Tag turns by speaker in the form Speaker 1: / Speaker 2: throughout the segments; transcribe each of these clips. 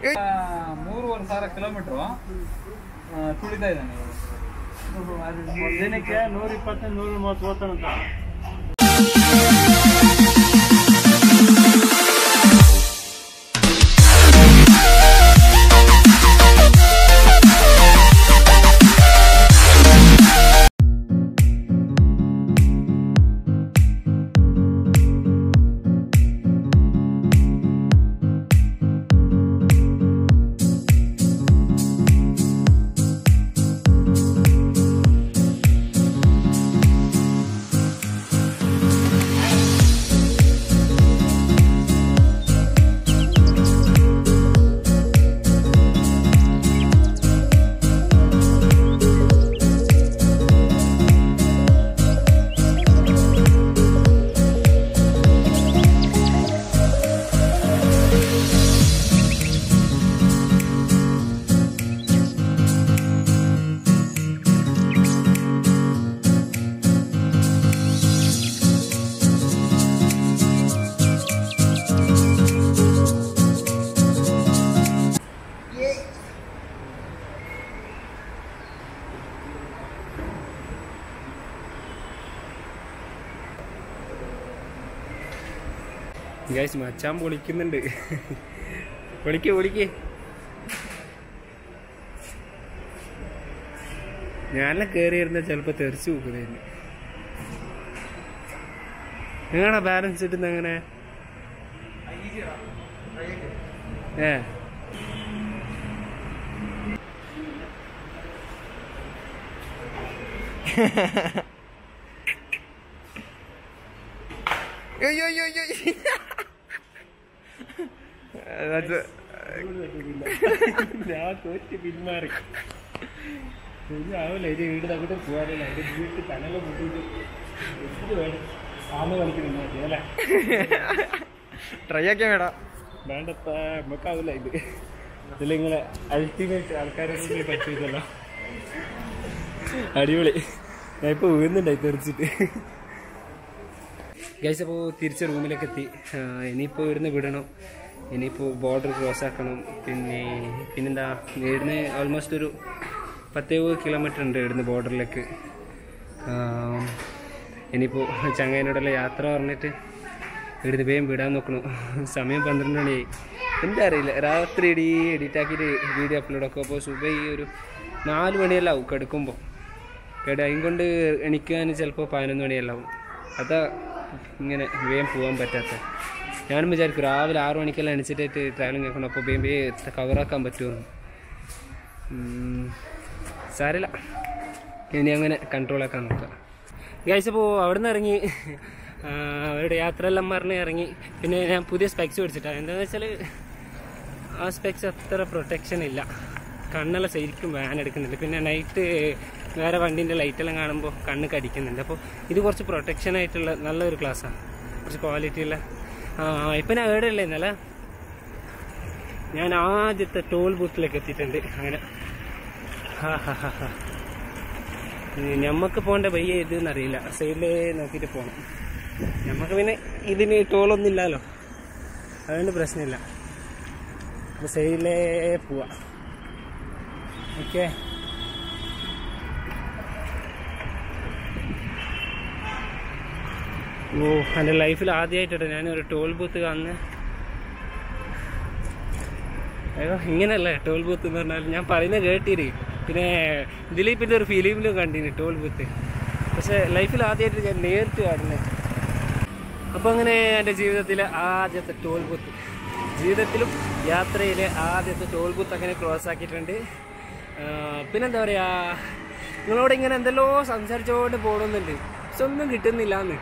Speaker 1: ಮೂರುವರೆ ಸಾವಿರ ಕಿಲೋಮೀಟ್ರು ತುಳಿತಾ ಇದ್ದಾನೆ ಇವಾಗ.
Speaker 2: ದಿನಕ್ಕೆ ನೂರ ಇಪ್ಪತ್ತೈದು ನೂರ ಮೂವತ್ತು ಓದ್ತಾನಂತ
Speaker 3: ഗൈസ് മച്ചാൻ പൊളിക്കുന്നുണ്ട് പൊളിക്ക് പൊളിക്ക് ഞാനെല്ലാം കയറിയിരുന്ന ചിലപ്പോ തെറിച്ചു പോകുന്നതായിരുന്നു എങ്ങനെയാ ബാലൻസ് കിട്ടുന്ന എങ്ങനെ ഏ അയ്യോ അയ്യോ അയ്യോ അത് ഞാൻ തോറ്റ് പിന്മാറി ആവില്ല ഇത് വീട് തകിട്ട് പോകാറില്ല ഇത് വീട്ടിൽ തലകൾ മുട്ടിട്ട് എന്ത് വേണം ആമ കളിക്കുന്ന അല്ലേ
Speaker 1: ട്രൈ ആക്കിയാ വേടാ
Speaker 3: വേണ്ടപ്പ നമുക്കാവില്ല ഇത് ഇതിലിങ്ങനെ അൾട്ടിമേറ്റ് ആൾക്കാരെ പറ്റിയതല്ലോ അടിപൊളി ഞാൻ ഇപ്പൊ വീഴുന്നുണ്ടായി തെറിച്ചിട്ട് ഗൈസ് അപ്പോൾ തിരിച്ച് റൂമിലേക്ക് എത്തി ആ, ഇനിയിപ്പോൾ ഇവിടുന്ന് വിടണം ഇനിയിപ്പോൾ ബോർഡർ ക്രോസ് ആക്കണം പിന്നെ പിന്നെന്താ ഇവിടുന്ന് ഓൾമോസ്റ്റ് ഒരു പത്തേഴ് കിലോമീറ്റർ ഉണ്ട് ഇവിടുന്ന് ബോർഡറിലേക്ക് ഇനിയിപ്പോൾ ചങ്ങായിനോടുള്ള യാത്ര പറഞ്ഞിട്ട് ഇവിടുന്ന് വേഗം വിടാൻ നോക്കണം സമയം പന്ത്രണ്ട് മണിയായി എന്താ അറിയില്ല രാത്രി ഇടി എഡിറ്റ് ആക്കിയിട്ട് വീഡിയോ അപ്ലോഡ് ആക്കും അപ്പോൾ സുബൈ ഒരു നാല് മണിയെല്ലാം ആവും കിടക്കുമ്പോൾ കേട്ടോ അതും കൊണ്ട് എണിക്കാൻ ചിലപ്പോൾ പതിനൊന്ന് മണിയെല്ലാം ആവും അതാ ഇങ്ങനെ വേഗം പോകാൻ പറ്റാത്ത ഞാനും വിചാരിക്കും രാവിലെ ആറു മണിക്കെല്ലാം എണിച്ചിട്ടായിട്ട് ട്രാവലിംഗ് ആക്കണം അപ്പോൾ വേഗം വേഗം കവറാക്കാൻ പറ്റുമെന്ന് ഉം, സാരമില്ല ഇനി അങ്ങനെ കൺട്രോൾ ആക്കാൻ നോക്കാം ഗൈസ് അപ്പോൾ അവിടെ നിന്ന് ഇറങ്ങി ആ, അവരുടെ യാത്രയെല്ലാം പറഞ്ഞ് ഇറങ്ങി പിന്നെ ഞാൻ പുതിയ സ്പെക്സ് മേടിച്ചിട്ടാണ് എന്താണെന്ന് വെച്ചാൽ ആ സ്പെക്സ് അത്ര പ്രൊട്ടക്ഷൻ ഇല്ല കണ്ണെല്ലാം ശരിക്കും വാൻ എടുക്കുന്നുണ്ട് പിന്നെ നൈറ്റ് വേറെ വണ്ടീൻ്റെ ലൈറ്റെല്ലാം കാണുമ്പോൾ കണ്ണ് കടിക്കുന്നുണ്ട് അപ്പോൾ ഇത് കുറച്ച് പ്രൊട്ടക്ഷൻ ആയിട്ടുള്ള നല്ലൊരു ക്ലാസ്സാണ് കുറച്ച് ക്വാളിറ്റി ഉള്ള ആ ഇപ്പം ഞാൻ ഏടെയല്ലേ ഇന്നലെ ഞാൻ ആദ്യത്തെ ടോൾ ബൂത്തിലേക്ക് എത്തിയിട്ടുണ്ട് അങ്ങനെ ഹാ ഹാ ഹാ ഹാ ഞമ്മക്ക് പോകേണ്ട വയ്യ ഇത് എന്നറിയില്ല സൈഡിൽ നോക്കിയിട്ട് പോകണം നമുക്ക് പിന്നെ ഇതിന് ടോളൊന്നും ഇല്ലല്ലോ അതുകൊണ്ട് പ്രശ്നമില്ല അപ്പോൾ സൈഡിലേ പോവാ ഓക്കെ ഓ എൻ്റെ ലൈഫിൽ ആദ്യമായിട്ടോ ഞാൻ ഒരു ടോൾ ബൂത്ത് കാണുന്നത് അയ്യോ ഇങ്ങനെയല്ലേ ടോൾ ബൂത്ത് എന്ന് പറഞ്ഞാൽ ഞാൻ പറയുന്നത് കേട്ടിരി പിന്നെ ദിലീപിൻ്റെ ഒരു ഫിലിമിലും കണ്ടിന് ടോൾ ബൂത്ത് പക്ഷെ ലൈഫിൽ ആദ്യമായിട്ട് ഞാൻ നേരിട്ട് കാണുന്നത് അപ്പോൾ അങ്ങനെ എൻ്റെ ജീവിതത്തിലെ ആദ്യത്തെ ടോൾ ബൂത്ത് ജീവിതത്തിലും യാത്രയിലെ ആദ്യത്തെ ടോൾ ബൂത്ത് അങ്ങനെ ക്രോസ് ആക്കിയിട്ടുണ്ട് ആ, പിന്നെന്താ പറയുക നിങ്ങളോട് ഇങ്ങനെ എന്തെല്ലോ സംസാരിച്ചുകൊണ്ട് പോകണമെന്നുണ്ട് പക്ഷെ ഒന്നും കിട്ടുന്നില്ല എന്ന്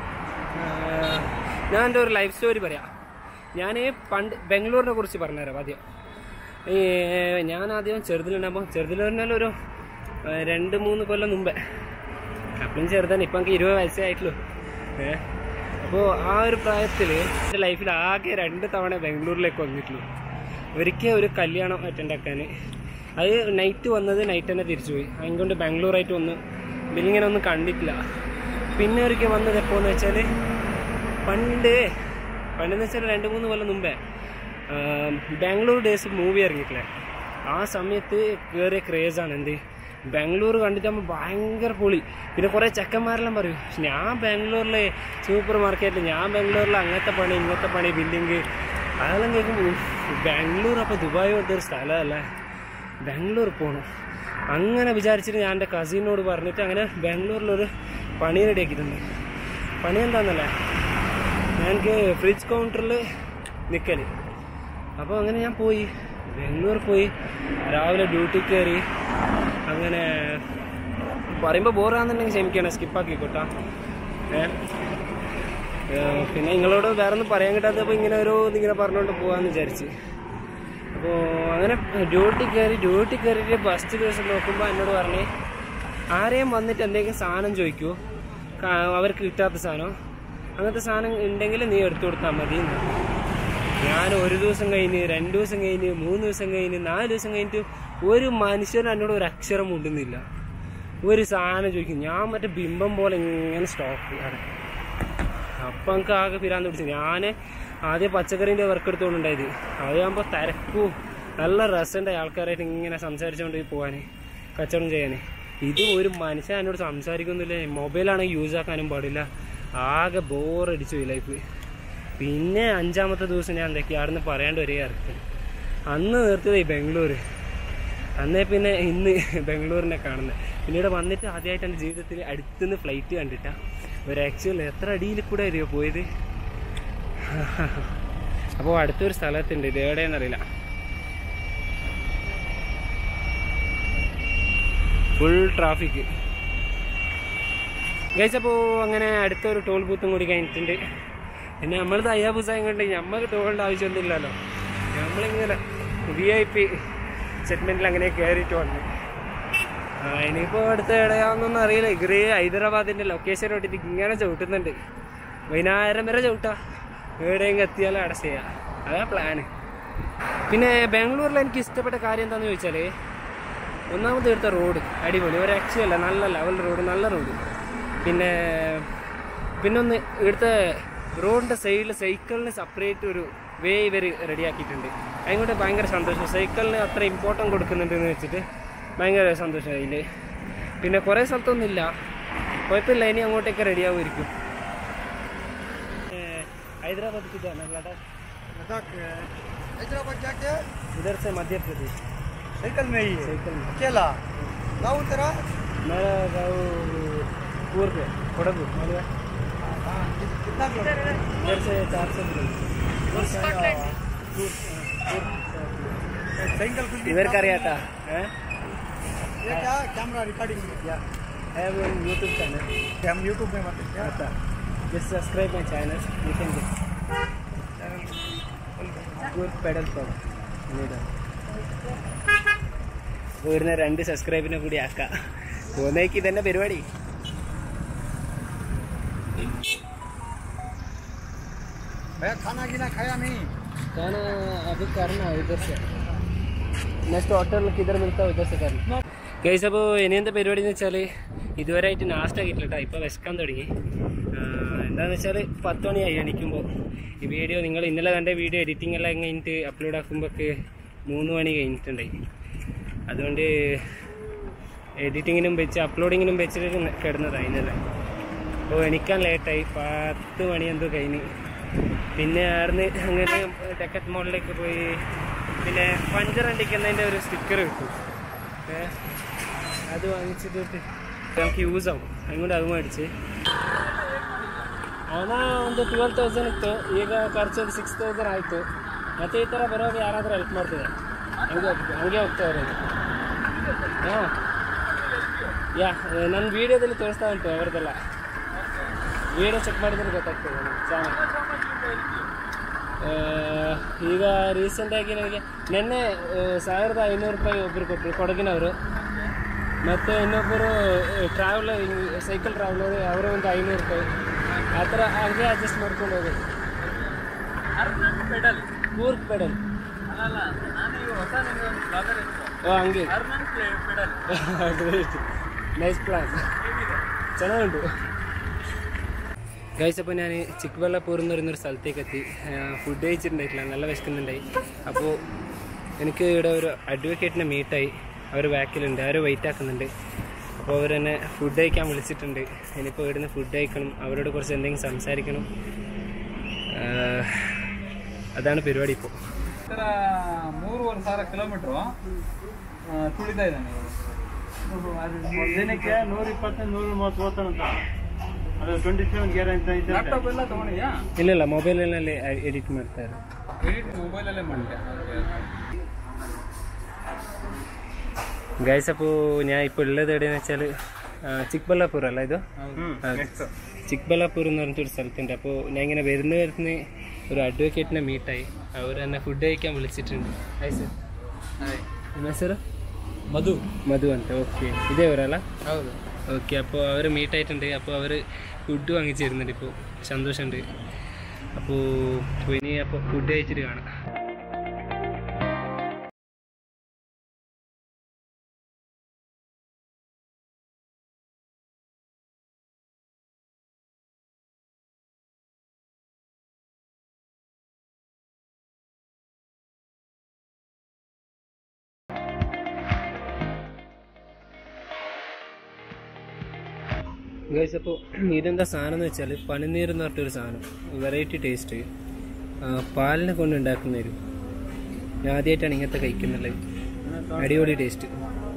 Speaker 3: ഞാൻ എൻ്റെ ഒരു ലൈഫ് സ്റ്റോറി പറയാം ഞാൻ പണ്ട് ബാംഗ്ലൂരിനെ കുറിച്ച് പറഞ്ഞുതരാം ആദ്യം ഈ ഞാൻ ആദ്യം ചെറുതിലുണ്ടാകുമ്പോൾ ചെറുതിൽ പറഞ്ഞാൽ ഒരു ആ, രണ്ട് മൂന്ന് കൊല്ലം മുമ്പേ അപ്പം ചെറുതാണ് ഇപ്പം എനിക്ക് ഇരുപത് വയസ്സേ ആയിട്ടുള്ളൂ ഏ അപ്പോൾ ആ ഒരു പ്രായത്തിൽ എൻ്റെ ലൈഫിൽ ആകെ രണ്ട് തവണ ബാംഗ്ലൂരിലേക്ക് വന്നിട്ടുള്ളൂ ഒരിക്കൽ ഒരു കല്യാണം അറ്റൻഡ് ആക്കാൻ അത് നൈറ്റ് വന്നത് നൈറ്റ് തന്നെ തിരിച്ചു പോയി അതുകൊണ്ട് ബാംഗ്ലൂറായിട്ട് ഒന്ന് ബില്ലിങ്ങനെ ഒന്നും കണ്ടിട്ടില്ല പിന്നെ ഒരിക്കൽ വന്നത് എപ്പോന്ന് വെച്ചാൽ പണ്ട് പണ്ടെന്ന് വെച്ചാൽ രണ്ട് മൂന്ന് കൊല്ലം മുമ്പേ ബാംഗ്ലൂർ ഡേയ്സ് മൂവി ഇറങ്ങിയിട്ടില്ലേ ആ സമയത്ത് കയറിയ ക്രേസാണ് എന്ത് ബാംഗ്ലൂർ കണ്ടിട്ട് നമ്മൾ ഭയങ്കര പൊളി പിന്നെ കുറേ ചെക്കന്മാരെല്ലാം പറയും "പക്ഷെ ഞാൻ ബാംഗ്ലൂരിലെ സൂപ്പർ മാർക്കറ്റിൽ ഞാൻ ബാംഗ്ലൂരിൽ അങ്ങനത്തെ പണി ഇങ്ങനത്തെ പണി ബില്ലിങ് അതെല്ലാം കേൾക്കുമ്പോൾ ബാംഗ്ലൂർ അപ്പോൾ ദുബായ് പോലത്തെ ഒരു സ്ഥലമല്ലേ ബാംഗ്ലൂർ പോകണം അങ്ങനെ വിചാരിച്ചിട്ട് ഞാൻ എൻ്റെ കസിനോട് പറഞ്ഞിട്ട് അങ്ങനെ ബാംഗ്ലൂരിലൊരു പണി റെഡിയാക്കിയിട്ടുണ്ട് പണി എന്താണെന്നല്ലേ ഞങ്ങൾക്ക് ഫ്രിഡ്ജ് കൗണ്ടറിൽ നിൽക്കൽ അപ്പോൾ അങ്ങനെ ഞാൻ പോയി ബാംഗ്ലൂർ പോയി രാവിലെ ഡ്യൂട്ടി കയറി അങ്ങനെ പറയുമ്പോൾ ബോറാന്നുണ്ടെങ്കിൽ ക്ഷമിക്കണം സ്കിപ്പാക്കിക്കോട്ടാ ഏ ഏ, പിന്നെ നിങ്ങളോട് വേറെ ഒന്നും പറയാൻ കിട്ടാത്തപ്പോൾ ഇങ്ങനെ ഓരോ ഇങ്ങനെ പറഞ്ഞുകൊണ്ട് പോകാമെന്ന് വിചാരിച്ച് അപ്പോൾ അങ്ങനെ ഡ്യൂട്ടി കയറി ഡ്യൂട്ടി കയറിയിട്ട് ഫസ്റ്റ് ദിവസം നോക്കുമ്പോൾ എന്നോട് പറഞ്ഞ് ആരെയും വന്നിട്ട് എന്തെങ്കിലും സാധനം ചോദിക്കൂ കാ- അവർക്ക് കിട്ടാത്ത സാധനം അങ്ങനത്തെ സാധനം ഉണ്ടെങ്കിൽ നീ എടുത്തു കൊടുത്താൽ മതി എന്ന് പറഞ്ഞു. ഞാൻ ഒരു ദിവസം കഴിഞ്ഞ് രണ്ട് ദിവസം കഴിഞ്ഞ് മൂന്ന് ദിവസം കഴിഞ്ഞ് നാല് ദിവസം കഴിഞ്ഞിട്ട് ഒരു മനുഷ്യനും എന്നോട് ഒരു അക്ഷരം മുണ്ടുന്നില്ല ഒരു സാധനം ചോദിക്കും ഞാൻ മറ്റേ ബിംബം പോലെ ഇങ്ങനെ സ്റ്റോപ്പ് ആണ് അപ്പം എനിക്ക് ആകെ പിരാന്ത് പിടിച്ചു ഞാൻ ആദ്യം പച്ചക്കറീൻ്റെ വർക്ക് എടുത്തുകൊണ്ടുണ്ടായത് അതാകുമ്പോൾ തിരക്കും നല്ല രസമുണ്ടായി ആൾക്കാരായിട്ട് ഇങ്ങനെ സംസാരിച്ചുകൊണ്ട് പോകാൻ കച്ചവടം ചെയ്യാൻ ഇത് ഒരു മനുഷ്യൻ എന്നോട് സംസാരിക്കുന്നില്ല മൊബൈലാണെങ്കിൽ യൂസ് ആക്കാനും പാടില്ല ആകെ ബോറടിച്ചു ഈ ലൈഫ് പിന്നെ അഞ്ചാമത്തെ ദിവസം ഞാൻ എന്തൊക്കെ അവിടുന്ന് പറയാണ്ട് വരിക ഇറക്കി അന്ന് നിർത്തിയത് ഈ ബാംഗ്ലൂർ അന്നേ പിന്നെ ഇന്ന് ബാംഗ്ലൂരിനെ കാണുന്നത് പിന്നീട് വന്നിട്ട് ആദ്യമായിട്ട് എൻ്റെ ജീവിതത്തിൽ അടുത്തുനിന്ന് ഫ്ലൈറ്റ് കണ്ടിട്ടാ ഒരു ആക്ച്വൽ എത്ര അടിയിൽ കൂടെ അറിയോ പോയത് അപ്പോൾ അടുത്തൊരു സ്ഥലത്തുണ്ട് ഇത് എവിടെയെന്നറിയില്ല ഫുൾ ട്രാഫിക് കഴിച്ചപ്പോൾ അങ്ങനെ അടുത്തൊരു ടോൾ ബൂത്തും കൂടി കഴിഞ്ഞിട്ടുണ്ട് പിന്നെ നമ്മൾ തയ്യാപുസായം കൊണ്ട് നമുക്ക് ടോളിൻ്റെ ആവശ്യമൊന്നുമില്ലല്ലോ നമ്മളിങ്ങനെ വി ഐ പി സെഗ്മെൻറ്റിൽ അങ്ങനെ കയറിയിട്ട് വന്നു ആ, ഇനിയിപ്പോൾ അടുത്ത എവിടെയാണെന്നൊന്നും അറിയില്ല ഇഗ്രേ ഹൈദരാബാദിൻ്റെ ലൊക്കേഷൻ ഇട്ടിട്ട് ഇങ്ങനെ ചവിട്ടുന്നുണ്ട് വൈകുന്നേരം വരെ ചവിട്ടാ എവിടെയെങ്കിലും എത്തിയാലും അവിടെ ചെയ്യാം അതാ പ്ലാന് പിന്നെ ബാംഗ്ലൂരിൽ എനിക്ക് ഇഷ്ടപ്പെട്ട കാര്യം എന്താണെന്ന് ചോദിച്ചാൽ ഒന്നാമത് എടുത്ത റോഡ് അടിപൊളി ഒരു രക്ഷയല്ല നല്ല ലെവൽ റോഡ് നല്ല റോഡ് പിന്നെ പിന്നെ ഒന്ന് ഇവിടുത്തെ റോഡിൻ്റെ സൈഡിൽ സൈക്കിളിന് സെപ്പറേറ്റ് ഒരു വേ ഇവർ റെഡിയാക്കിയിട്ടുണ്ട് അതുകൊണ്ട് ഭയങ്കര സന്തോഷം സൈക്കിളിന് അത്ര ഇമ്പോർട്ടൻ്റ് കൊടുക്കുന്നുണ്ടെന്ന് വെച്ചിട്ട് ഭയങ്കര സന്തോഷം അതിൽ പിന്നെ കുറേ സ്ഥലത്തൊന്നുമില്ല കുഴപ്പമില്ല ഇനി അങ്ങോട്ടേക്ക് റെഡിയാവുമായിരിക്കും ഹൈദരാബാദ് കിട്ടാണ്
Speaker 2: हैदराबाद जाके
Speaker 3: इधर से मध्य प्रदेश
Speaker 2: साइकिल में ही है
Speaker 3: साइकिल में
Speaker 2: अकेला गाँव तेरा
Speaker 3: मेरा गाँव पूर्व है कोडगु मालूम है?
Speaker 2: हाँ, कि- कितना किलोमीटर
Speaker 3: इधर से चार सौ किलोमीटर
Speaker 2: साइकिल कुछ
Speaker 3: इधर का रहता है
Speaker 2: ये क्या कैमरा रिकॉर्डिंग क्या
Speaker 3: I have a YouTube channel.
Speaker 2: हम यूट्यूब में मतलब क्या
Speaker 3: Ata. Just subscribe my channel. You can get good pedal power. വരുന്ന രണ്ട് സബ്സ്ക്രൈബിനെ കൂടി ആക്കാം പോകുന്നേക്ക് ഇതന്നെ പരിപാടി
Speaker 2: भैया खाना गिना खाया नहीं
Speaker 3: खाना अभी करना है इधर से നെക്സ്റ്റ് ഹോട്ടലിൽ കിതർ മിൽത്ത ഇധർ സെ करना ഗൈസ് അപ്പോൾ ഇനി എന്താ പരിപാടി എന്ന് വെച്ചാൽ ഇതുവരെ ആയിട്ട് നാസ്റ്റ് ആക്കിയിട്ടില്ല കേട്ടോ ഇപ്പോൾ വിശക്കാൻ തുടങ്ങി ആ, എന്താണെന്ന് വെച്ചാൽ പത്ത് മണിയായി എണിക്കുമ്പോൾ ഈ വീഡിയോ നിങ്ങൾ ഇന്നലെ കണ്ട വീഡിയോ എഡിറ്റിംഗ് എല്ലാം കഴിഞ്ഞിട്ട് അപ്ലോഡ് ആക്കുമ്പോഴൊക്കെ മൂന്ന് മണി കഴിഞ്ഞിട്ടുണ്ടായി അതുകൊണ്ട് എഡിറ്റിങ്ങിനും വെച്ച് അപ്ലോഡിങ്ങിനും വെച്ചിട്ട് കിടന്നതായി ഇന്നലെ അപ്പോൾ എണിക്കാൻ ലേറ്റായി പത്ത് മണി എന്തോ കഴിഞ്ഞ് പിന്നെ ആടുന്ന് അങ്ങനെ ടെക്കറ്റ് മോളിലേക്ക് പോയി പിന്നെ പഞ്ചർ അടിക്കുന്നതിൻ്റെ ഒരു സ്റ്റിക്കർ കിട്ടും ഏ ಅದು ವಾಂಗಿಸಿದ್ದು ನಮ್ಗೆ ಯೂಸ್ ಆವು ಹಂಗೊಂಡು ಅದು ಮಾಡಿಸಿ ಹಣ ಒಂದು ಟ್ವೆಲ್ ತೌಸಂಡ್ ಇತ್ತು ಈಗ ಖರ್ಚು ಒಂದು ಸಿಕ್ಸ್ ತೌಸಂಡ್ ಆಯಿತು ಮತ್ತೆ ಈ ಥರ ಬರೋವಾಗ ಯಾರಾದರೂ ಹೆಲ್ಪ್ ಮಾಡ್ತಿದ್ದಾರೆ ಹಂಗೆ ಹಂಗೆ ಹೋಗ್ತಾ ಇರೋದು ಹಾಂ ಯಾ ನನ್ನ ವೀಡಿಯೋದಲ್ಲಿ ತೋರಿಸ್ತಾ ಉಂಟು ಅವರದೆಲ್ಲ ವೀಡಿಯೋ ಚೆಕ್ ಮಾಡಿದ್ರೆ ಗೊತ್ತಾಗ್ತದೆ ಚಾನಲ್ ಈಗ ರೀಸೆಂಟಾಗಿ ನನಗೆ ನಿನ್ನೆ ಆ, ಸಾವಿರದ ಐನೂರು ರೂಪಾಯಿ ಒಬ್ಬರು ಕೊಟ್ಟರು ಕೊಡಗಿನವರು ಮತ್ತು ಇನ್ನೊಬ್ಬರು ಟ್ರಾವೆಲ್ ಸೈಕಲ್ ಟ್ರಾವೆಲರ್ ಅವರ ಒಂದು ಐನೂರು ರೂಪಾಯಿ ಆ ಥರ ಹಂಗೆ ಅಡ್ಜಸ್ಟ್ ಮಾಡ್ಕೊಂಡು ಹೋಗೋದು
Speaker 1: ಪೆಡಲ್
Speaker 3: ಕೂರ್ಗ್ ಪೆಡಲ್
Speaker 1: ಅಲ್ಲ ನಾನು ಈಗ ಹೊಸ ನಿಮ್ಗೆ ಒಂದು ಬ್ಲಾಗರ್
Speaker 3: ಓ ಹಂಗೆ
Speaker 1: ಅರ್ನನ್ ಪೆಡಲ್
Speaker 3: ಗ್ರೇಟ್ ನೈಸ್ ಪ್ಲಾನ್
Speaker 1: ಹೇಗಿದೆ
Speaker 3: ಚೆನ್ನಾಗುಂಟು ഗൈസ് അപ്പോൾ ഞാൻ ചിക്ക്വെള്ളപ്പൂർ എന്ന് പറയുന്നൊരു സ്ഥലത്തേക്ക് എത്തി ഫുഡ് കഴിച്ചിട്ടുണ്ടായിട്ടില്ല നല്ല വിശക്കുന്നുണ്ടായി അപ്പോൾ എനിക്ക് ഇവിടെ ഒരു അഡ്വക്കേറ്റിനെ മീറ്റായി അവർ ബാക്കിലുണ്ട് അവർ വെയിറ്റ് ആക്കുന്നുണ്ട് അപ്പോൾ അവർ എന്നെ ഫുഡ് കഴിക്കാൻ വിളിച്ചിട്ടുണ്ട് ഇനിയിപ്പോൾ ഇവിടുന്ന് ഫുഡ് കഴിക്കണം അവരോട് കുറച്ച് എന്തെങ്കിലും സംസാരിക്കണം ಆ, ಅದಾണ് പരിപാടി ഇപ്പോൾ
Speaker 1: ಈ ಥರ ಮೂರುವರೆ ಸಾವಿರ ಕಿಲೋಮೀಟ್ರು ತುಳಿತಾ ಇದ್ದಾನೆ
Speaker 2: ದಿನಕ್ಕೆ ನೂರ ಇಪ್ಪತ್ತು ನೂರ ಮೂವತ್ತು ಓದ್ತಾನಂತ ಅದು ಟ್ವೆಂಟಿ ಸೆವೆನ್ ಗೇರ್ ಅಂತ ಇದೆ
Speaker 1: ಲ್ಯಾಪ್ಟಾಪ್ ಎಲ್ಲ ತೊಗೊಂಡಿದ್ಯಾ
Speaker 3: ಇಲ್ಲ ಇಲ್ಲ ಮೊಬೈಲಿನಲ್ಲಿ ಎಡಿಟ್ ಮಾಡ್ತಾರೆ
Speaker 1: ಎಡಿಟ್ ಮೊಬೈಲಲ್ಲೇ ಮಾಡಿದ್ಯಾ
Speaker 3: ഗൈസ് അപ്പോൾ ഞാൻ ഇപ്പോൾ ഉള്ളത് എവിടെയെന്ന് വെച്ചാൽ ചിക്ബല്ലാപൂർ അല്ല ഇത് ആ, ചിക്ബല്ലാപൂർ എന്ന് പറഞ്ഞിട്ടൊരു സ്ഥലത്തുണ്ട് അപ്പോൾ ഞാൻ ഇങ്ങനെ വരുന്ന വരുന്ന ഒരു അഡ്വക്കേറ്റിനെ മീറ്റായി അവർ എന്നെ ഫുഡ് കഴിക്കാൻ വിളിച്ചിട്ടുണ്ട് ഹായ് സർ ನಿಮ್ಮ ಹೆಸರು
Speaker 1: ಮಧು
Speaker 3: ಮಧು ಅಂತ ಓಕೆ ಇದೇ ಅವರಲ್ಲ
Speaker 1: ಹೌದು
Speaker 3: ഓക്കെ അപ്പോൾ അവർ മീറ്റ് ആയിട്ടുണ്ട് അപ്പോൾ അവർ ഫുഡ് വാങ്ങിച്ചു തരുന്നുണ്ട് ഇപ്പോൾ സന്തോഷമുണ്ട് അപ്പോൾ ഇനി അപ്പോൾ ഫുഡ് കഴിച്ചിട്ട് കാണാം ഗൈസ് അപ്പോൾ ഇതെന്താ സാധനം എന്ന് വെച്ചാൽ പനിനീർ എന്ന് പറഞ്ഞിട്ടൊരു സാധനം വെറൈറ്റി ടേസ്റ്റ് പാലിനെ കൊണ്ട് ഉണ്ടാക്കുന്ന ഒരു ഞാൻ ആദ്യമായിട്ടാണ് ഇങ്ങനത്തെ കഴിക്കുന്നുള്ളത് അടിപൊളി ടേസ്റ്റ്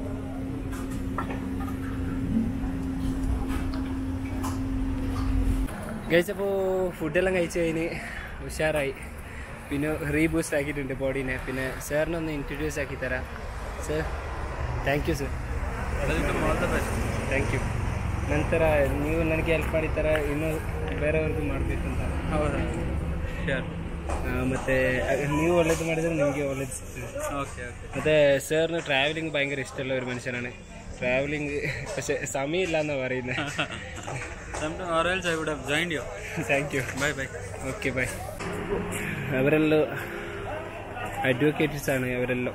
Speaker 3: ഗൈസ് അപ്പോൾ ഫുഡെല്ലാം കഴിച്ച് കഴിഞ്ഞ് ഉഷാറായി പിന്നെ റീബൂസ്റ്റ് ആക്കിയിട്ടുണ്ട് ബോഡീനെ പിന്നെ സാറിനൊന്ന് ഇൻട്രൊഡ്യൂസ് ആക്കി തരാം sir thank you sir thank you ನಂತರ ನೀವು ನನಗೆ ಹೆಲ್ಪ್ ಮಾಡಿದ ಇನ್ನೂ ಬೇರೆಯವ್ರಿಗೂ ಮಾಡಬೇಕಂತ
Speaker 1: ಹೌದಾ ಶೋರ್
Speaker 3: ಮತ್ತು ನೀವು ಒಳ್ಳೇದು ಮಾಡಿದರೆ ನಿಮಗೆ ಒಳ್ಳೇದು ಸಿಗ್ತದೆ
Speaker 1: ಓಕೆ ಓಕೆ
Speaker 3: ಮತ್ತು സാറിന് ട്രാവലിംഗ് ഭയങ്കര ഇഷ്ടമുള്ള ഒരു മനുഷ്യനാണ് ട്രാവലിംഗ് പക്ഷെ സമയമില്ല എന്നാണ് പറയുന്നത്
Speaker 1: Sometime or else I would have joined you.
Speaker 3: Thank you
Speaker 1: Bye bye.
Speaker 3: Okay bye അവരെല്ലാം അഡ്വക്കേറ്റ്സ് ആണ് അവരെല്ലാം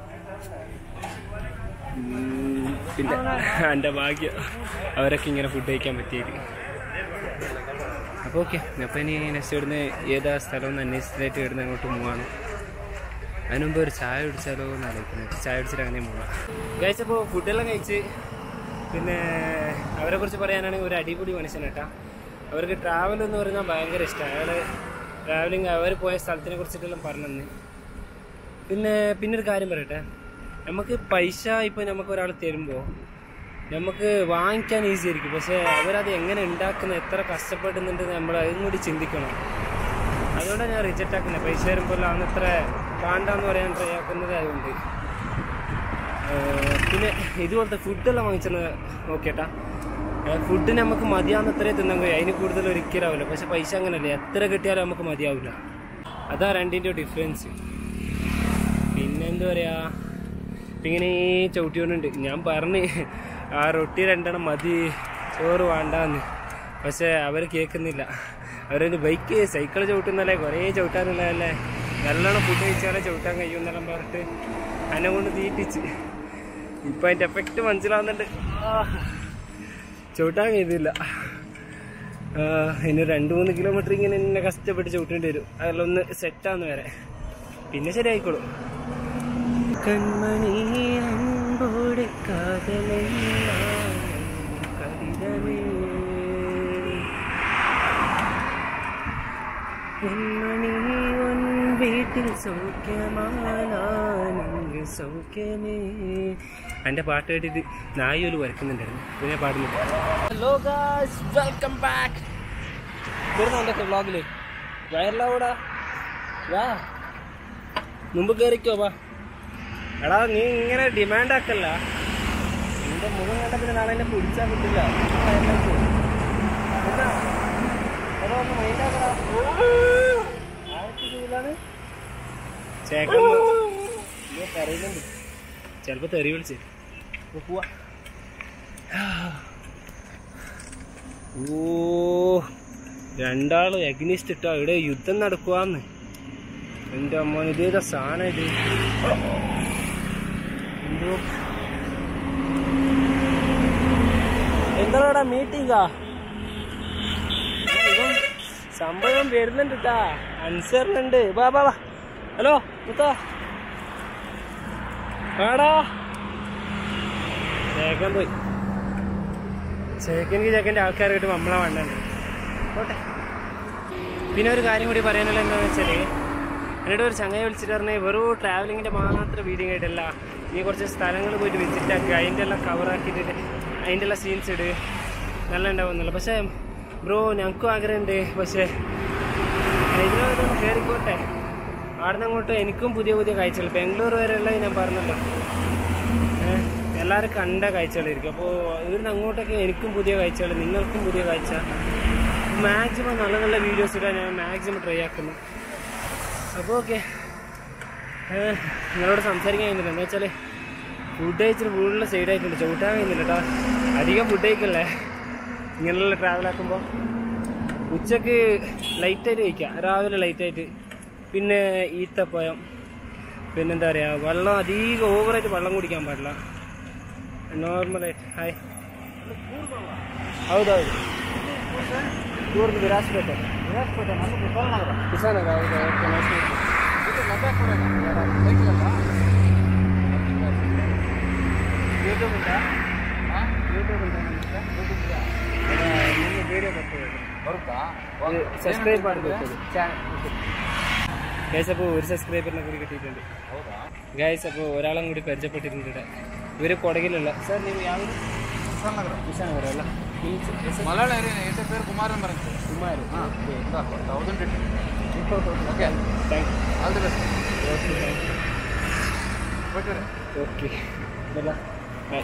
Speaker 3: ഉം, പിന്നെ എൻ്റെ ഭാഗ്യം അവരൊക്കെ ഇങ്ങനെ ഫുഡ് കഴിക്കാൻ പറ്റിയത് അപ്പോൾ ഓക്കെ അപ്പോൾ ഇനി നെക്സ്റ്റ് ഇവിടുന്ന് ഏതാ സ്ഥലം എന്ന് അന്വേഷിച്ചിട്ട് ഇവിടുന്ന് അങ്ങോട്ട് പോവാണ് അതിന് മുമ്പ് ഒരു ചായ കുടിച്ചാലോ എന്ന് ആലോചിക്കുന്നത് ചായ കുടിച്ചിട്ട് അങ്ങനെ പോവാം കഴിച്ചപ്പോൾ ഫുഡെല്ലാം കഴിച്ച് പിന്നെ അവരെ കുറിച്ച് പറയാനാണെങ്കിൽ ഒരു അടിപൊളി മനുഷ്യനാട്ടാ അവർക്ക് ട്രാവൽ എന്ന് പറയുന്നത് ഭയങ്കര ഇഷ്ടമാണ് അയാൾ ട്രാവലിങ് അവർ പോയ സ്ഥലത്തിനെ കുറിച്ചിട്ടെല്ലാം പറഞ്ഞു പിന്നെ പിന്നെ ഒരു കാര്യം പറയട്ടെ നമുക്ക് പൈസ ഇപ്പോൾ നമുക്ക് ഒരാൾ തരുമ്പോൾ നമുക്ക് വാങ്ങിക്കാൻ ഈസി ആയിരിക്കും പക്ഷേ അവരത് എങ്ങനെ ഉണ്ടാക്കുന്നത് എത്ര കഷ്ടപ്പെടുന്നുണ്ട് നമ്മൾ അതും കൂടി ചിന്തിക്കണം അതുകൊണ്ടാണ് ഞാൻ റിജക്റ്റ് ആക്കുന്നത് പൈസ തരുമ്പോൾ അന്നത്ര വേണ്ടാന്ന് പറയാൻ ട്രൈ ആക്കുന്നത് അതുകൊണ്ട് ഏഹ് പിന്നെ ഇതുപോലത്തെ ഫുഡെല്ലാം വാങ്ങിച്ചത് നോക്കിയേട്ടാ ഫുഡ് നമുക്ക് മതിയാവുന്നത്രേ തിന്നാൻ കഴിയും അതിന് കൂടുതൽ ഒരിക്കലാവില്ല പക്ഷെ പൈസ അങ്ങനല്ല എത്ര കിട്ടിയാലും നമുക്ക് മതിയാവില്ല അതാ രണ്ടിൻ്റെ ഡിഫറൻസ് പിന്നെ എന്താ പറയാ ഇപ്പം ഇങ്ങനെ ചവിട്ടിയോണ്ടുണ്ട് ഞാൻ പറഞ്ഞ് ആ റൊട്ടി രണ്ടെണ്ണം മതി ചോറ് വേണ്ടാന്ന് പക്ഷെ അവർ കേൾക്കുന്നില്ല അവരൊരു ബൈക്ക് സൈക്കിൾ ചവിട്ടുന്നല്ലേ കുറേ ചവിട്ടാനുള്ളതല്ലേ നല്ലോണം ഫുഡ് കഴിച്ചാലേ ചവിട്ടാൻ കഴിയുമെന്നെല്ലാം പറഞ്ഞിട്ട് എന്നെ കൊണ്ട് തീറ്റിച്ച് ഇപ്പം അതിൻ്റെ എഫക്റ്റ് മനസ്സിലാവുന്നുണ്ട് ആ, ചവിട്ടാൻ കഴിയുന്നില്ല ആ, ഇനി രണ്ട് മൂന്ന് കിലോമീറ്റർ ഇങ്ങനെ എന്നെ കഷ്ടപ്പെട്ട് ചവിട്ടേണ്ടി വരും അതെല്ലാം ഒന്ന് സെറ്റാന്ന് വരെ പിന്നെ ശരിയായിക്കോളും കൺമണി അൻപോടെ കാതലെല്ലാം കവിതമേ പെൺമണി ഉൻ വീട്ടിൽ സൗഖ്യമാനാണെങ്കിൽ സൗഖ്യമേ എൻ്റെ പാട്ട് കേട്ടിട്ട് നായൊരു വരക്കുന്നുണ്ടായിരുന്നു പിന്നെ പാടുന്നില്ല ഹലോ ഗായ്സ് വെൽക്കം ബാക്ക് വരുന്ന എന്തൊക്കെ വ്ളോഗില് വയറിലാവൂടാ വാ മുമ്പ് കയറിക്കോ വാ എടാ നീ ഇങ്ങനെ ഡിമാൻഡ് ആക്കല്ല നിന്റെ മുഖം കണ്ട പിന്നെ നാളെ എന്നെ പിടിച്ചാൽ കിട്ടില്ല വയറിലേക്ക്. എന്താ? എടാ, ഒന്ന് mind ആക്കടാ. ആദ്യത്തെ ഇതിലാണ് ചേക്കൻ ഇയ്യോ, കരയുന്നുണ്ട് ചിലപ്പോ തെറി വിളിച്ച് ഇപ്പൊ പോവാ ഓ രണ്ടാളും അഗ്നിസ്റ്റ് ഇട്ടോ ഇവിടെ യുദ്ധം നടക്കുവാന്ന് എന്റെ അമ്മ ഇതേതാ സാധനം ഇത് എന്തോ എന്താടാ മീറ്റിംഗാ ഇവൻ സംഭവം വരുന്നുണ്ട് കേട്ടാ അൻസറിനുണ്ട് വാ വാ വാ ഹലോ മുത്താ ആടാ ചേക്കൻ പോയി ചേക്കനിക്ക് ചേക്കൻ്റെ ആൾക്കാരെ കിട്ടും നമ്മളെ വേണ്ടത് പോട്ടെ പിന്നെ ഒരു കാര്യം കൂടി പറയാനുള്ള എന്താണെന്ന് വെച്ചാൽ എന്നോട് ഒരു ചങ്ങായി വിളിച്ചിട്ട് പറഞ്ഞാൽ വെറും ട്രാവലിങ്ങിൻ്റെ മാത്രം വീഡിയോ ആയിട്ടല്ല നീ കുറച്ച് സ്ഥലങ്ങൾ പോയിട്ട് വിസിറ്റ് ആക്കുക അതിൻ്റെ എല്ലാം കവറാക്കിയിട്ട് അതിൻ്റെ എല്ലാം സീൻസ് ഇട് നല്ല ഉണ്ടാവുന്നില്ല പക്ഷേ ബ്രോ ഞങ്ങൾക്കും ആഗ്രഹമുണ്ട് പക്ഷേ ഇതിനോടൊന്ന് കയറിക്കോട്ടെ അവിടുന്ന് അങ്ങോട്ട് എനിക്കും പുതിയ പുതിയ കാഴ്ചകൾ ബാംഗ്ലൂർ വരെയുള്ള ഞാൻ പറഞ്ഞല്ലോ ഏഹ് എല്ലാവരും കണ്ട കാഴ്ചകളായിരിക്കും അപ്പോൾ ഇവിടുന്ന് അങ്ങോട്ടൊക്കെ എനിക്കും പുതിയ കാഴ്ചകൾ നിങ്ങൾക്കും പുതിയ കാഴ്ച മാക്സിമം നല്ല നല്ല വീഡിയോസ് ഇടാൻ ഞാൻ മാക്സിമം ട്രൈ ആക്കുന്നു അപ്പോൾ ഓക്കെ നിങ്ങളോട് സംസാരിക്കാൻ കഴിയുന്നില്ല എന്താ വെച്ചാൽ ഫുഡ് കഴിച്ചിട്ട് ഫുള്ള് സൈഡായിട്ടുണ്ട് ചവിട്ടാൻ കഴിയുന്നില്ല കേട്ടോ അധികം ഫുഡ് കഴിക്കല്ലേ ഇങ്ങനെയുള്ള ട്രാവൽ ആക്കുമ്പോൾ ഉച്ചക്ക് ലൈറ്റായിട്ട് കഴിക്കുക രാവിലെ ലൈറ്റായിട്ട് പിന്നെ ഈത്തപ്പഴം പിന്നെന്താ പറയുക വെള്ളം അധികം ഓവറായിട്ട് വെള്ളം കുടിക്കാൻ പാടില്ല നോർമലായിട്ട് ഹായ് ಹೌದೌದು ಇವ್ರದ್ದು ವಿರಾಜ್ಪೇಟೆ
Speaker 1: ವಿರಾಜಪೇಟೆ ನಮ್ಮ ಕುಶಾಲನಗರ
Speaker 3: ಕುಶಾನಗರ ಹೌದು ಓಕೆ ನೈಸ್
Speaker 1: ಇದು ಲದ್ದಾಖ್ ಸೈಕಲ್ ಅಲ್ಲ
Speaker 3: ಯೂಟ್ಯೂಬ್ ಉಂಟಾ
Speaker 1: ಹಾಂ
Speaker 3: ಯೂಟ್ಯೂಬ್ ಉಂಟಾ ನಿಮಗೆ ವಿಡಿಯೋ ಬರ್ತದೆ
Speaker 1: ಬರುತ್ತಾ
Speaker 3: സബ്സ്ക്രൈബ് ಮಾಡಬೇಕು ഗൈസ് അപ്പോൾ ഒരു സബ്സ്ക്രൈബറിനെ കൂടി കിട്ടിയിട്ടുണ്ട്
Speaker 1: ಹೌದಾ
Speaker 3: ഗൈസ് അപ്പോൾ ഒരാളും കൂടി പരിചയപ്പെട്ടിട്ടുണ്ട് ഇവിടെ ഇവർ ಕೊಡಗಿലുള്ള ಸರ್ ನೀವು ಯಾವ
Speaker 1: ಕುಶಾಲನಗರ
Speaker 3: ಕುಶಾನಗರ ಅಲ್ಲ ನಿಮ್ಮ ಹೆಸರು
Speaker 1: ಮಲಯಾಳ ಏರಿಯಾ ಹೆಸರು ಪೇರು ಕುಮಾರನ್ ಬರುತ್ತೆ
Speaker 3: ಸುಮಾರು
Speaker 1: ಹಾಂ thousand okay
Speaker 3: thank
Speaker 1: all the best
Speaker 3: you okay thank you
Speaker 1: okay
Speaker 3: okay bye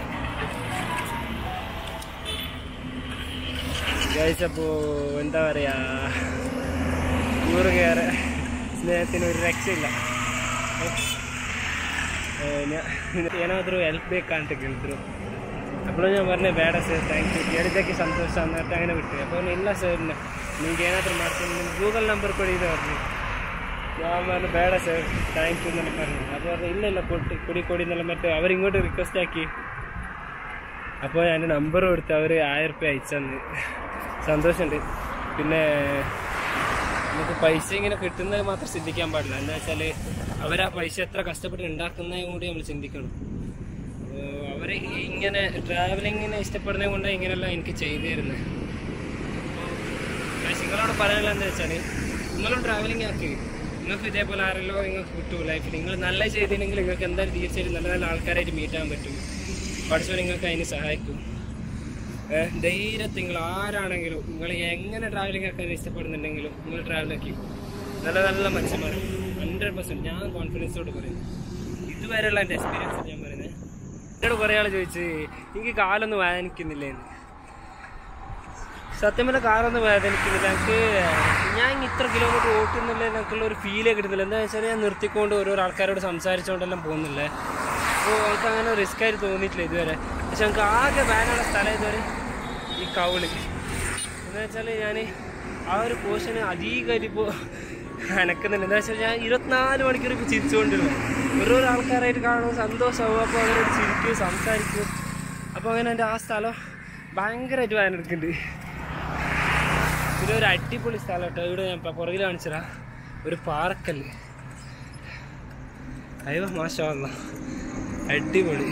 Speaker 3: guys അപ്പോൾ എന്താ പറയുക ടൂറ് കയറി സ്നേഹത്തിന് ഒരു രക്ഷയില്ല ಏನಾದರೂ ಹೆಲ್ಪ್ ಬೇಕಂತ ಕೇಳಿದ್ರು അപ്പോൾ ഞാൻ പറഞ്ഞു ಬೇಡ ಸರ್ ಥ್ಯಾಂಕ್ ಯು ಕೇಳಿದ್ದಕ್ಕೆ ಸಂತೋಷ ಅನ್ನಟ್ಟು അങ്ങനെ ಬಿಟ್ಟು അപ്പോൾ ಇಲ್ಲ ಸರ್ ನಿಮ್ಗೆ ಏನಾದರೂ ಮಾಡ್ತೀನಿ ನಿಮ್ಮ ಗೂಗಲ್ ನಂಬರ್ ಕೊಡಿ ಇದು പറഞ്ഞു ഞാൻ പറഞ്ഞു ಬೇಡ ಸರ್ ಥ್ಯಾಂಕ್ ಯು എന്നെല്ലാം പറഞ്ഞു അപ്പോൾ പറഞ്ഞു ഇല്ല ഇല്ല കൊട്ടി കൊടി കൊടി എന്നെല്ലാം മറ്റേ അവരിങ്ങോട്ട് റിക്വസ്റ്റ് ആക്കി അപ്പോൾ ഞാൻ നമ്പർ കൊടുത്ത് അവർ ആയിരം റുപ്യ അയച്ചന്ന് സന്തോഷമുണ്ട് പിന്നെ നമുക്ക് പൈസ ഇങ്ങനെ കിട്ടുന്നത് മാത്രം ചിന്തിക്കാൻ പാടില്ല എന്താ വെച്ചാൽ അവർ ആ പൈസ എത്ര കഷ്ടപ്പെട്ട് ഉണ്ടാക്കുന്നതും കൂടി നമ്മൾ ചിന്തിക്കണം അവർ ഇങ്ങനെ ട്രാവലിങ്ങിനെ ഇഷ്ടപ്പെടുന്നത് കൊണ്ട് ഇങ്ങനെയെല്ലാം എനിക്ക് ചെയ്തു തരുന്നത് അപ്പോൾ നിങ്ങളോട് പറയാനുള്ള എന്താ വെച്ചാൽ നിങ്ങളും ട്രാവലിംഗ് ആക്കി നിങ്ങൾക്ക് ഇതേപോലെ ആരെല്ലോ നിങ്ങൾക്ക് കിട്ടും ലൈഫിൽ നിങ്ങൾ നല്ല ചെയ്തില്ലെങ്കിൽ നിങ്ങൾക്ക് എന്തായാലും തീർച്ചയായിട്ടും നല്ല നല്ല ആൾക്കാരായിട്ട് മീറ്റ് ആകാൻ പറ്റും പഠിച്ചോ നിങ്ങൾക്ക് അതിന് സഹായിക്കും ഏഹ് ധൈര്യത്തിൽ നിങ്ങൾ ആരാണെങ്കിലും നിങ്ങൾ എങ്ങനെ ട്രാവലിംഗ് ആക്കാൻ ഇഷ്ടപ്പെടുന്നുണ്ടെങ്കിലും നിങ്ങൾ ട്രാവൽ ആക്കി നല്ല നല്ല മനുഷ്യന്മാർ ഹൺഡ്രഡ് പെർസെൻറ്റ് ഞാൻ കോൺഫിഡൻസോട് പറയുന്നു ഇതുവരെയുള്ള എൻ്റെ എക്സ്പീരിയൻസ് ഞാൻ പറയുന്നത് എന്നോട് കുറേ ആൾ ചോദിച്ച് എനിക്ക് കാലൊന്നും വേദനിക്കുന്നില്ലേന്ന് സത്യം പറഞ്ഞാൽ കാറൊന്നും വേദനിക്കുന്നില്ല എനിക്ക് ഞാൻ ഇങ്ങ് ഇത്ര കിലോമീറ്റർ ഓട്ടുന്നില്ല എനിക്കുള്ള ഒരു ഫീലേ കിട്ടുന്നില്ല എന്താ വെച്ചാൽ ഞാൻ നിർത്തിക്കൊണ്ട് ഓരോ ആൾക്കാരോട് സംസാരിച്ചുകൊണ്ടെല്ലാം പോകുന്നില്ലേ അപ്പോൾ എനിക്ക് അങ്ങനെ റിസ്ക് ആയിട്ട് തോന്നിയിട്ടില്ല ഇതുവരെ പക്ഷെ എനിക്ക് ആകെ വേനുള്ള സ്ഥലം ഇതുവരെ ഈ കൗള് എന്താ വെച്ചാൽ ഞാൻ ആ ഒരു പോർഷന് അധികമായിട്ട് ഇപ്പോൾ അനക്കുന്നുണ്ട് എന്താ വെച്ചാൽ ഞാൻ ഇരുപത്തിനാല് മണിക്കൂർ ഇപ്പോൾ ചിരിച്ചുകൊണ്ടിരുന്നു ഓരോ ആൾക്കാരായിട്ട് കാണുമ്പോൾ സന്തോഷമാവും അപ്പോൾ അവരോട് ചിരിക്കും സംസാരിക്കും അപ്പോൾ അങ്ങനെ എൻ്റെ ആ സ്ഥലം ഭയങ്കരമായിട്ട് വേദനെടുക്കുന്നുണ്ട് പിന്നെ ഒരു അടിപൊളി സ്ഥലം കേട്ടോ ഇവിടെ ഞാൻ ഇപ്പം പുറകിൽ കാണിച്ചതാ ഒരു പാറക്കല്ല് അയ്യോ മാഷാ അല്ലാ. അടിപൊളി